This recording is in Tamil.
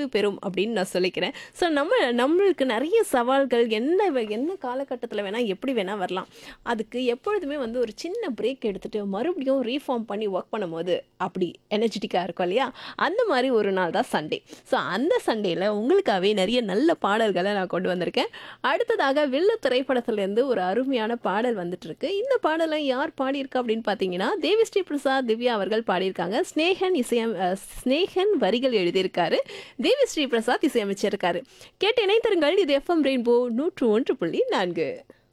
நிறைவு பெறும் அப்படின்னு நான் சொல்லிக்கிறேன் ஸோ நம்ம நம்மளுக்கு நிறைய சவால்கள் என்ன வே- என்ன காலகட்டத்தில் வேணால் எப்படி வேணால் வரலாம் அதுக்கு எப்பொழுதுமே வந்து ஒரு சின்ன பிரேக் எடுத்துட்டு மறுபடியும் ரீஃபார்ம் பண்ணி ஒர்க் பண்ணும்போது அப்படி எனர்ஜெட்டிக்காக இருக்கும் இல்லையா அந்த மாதிரி ஒரு நாள் தான் சண்டே ஸோ அந்த சண்டேல உங்களுக்காகவே நிறைய நல்ல பாடல்களை நான் கொண்டு வந்திருக்கேன் அடுத்ததாக வில்லு திரைப்படத்திலேருந்து ஒரு அருமையான பாடல் வந்துட்டு இருக்கு இந்த பாடலை யார் பாடியிருக்கா அப்படின்னு பார்த்தீங்கன்னா தேவி ஸ்ரீ பிரசாத் திவ்யா அவர்கள் பாடியிருக்காங்க ஸ்னேகன் இசையம் அஹ், ஸ்னேகன் வரிகள் எழுதியிருக்காரு தேவி ஸ்ரீ பிரசாத் இசையமைச்சிருக்காரு கேட்டு இணைத்தருங்கள் இது எஃப்எம் ரெயின்போ நூற்று ஒன்று புள்ளி நான்கு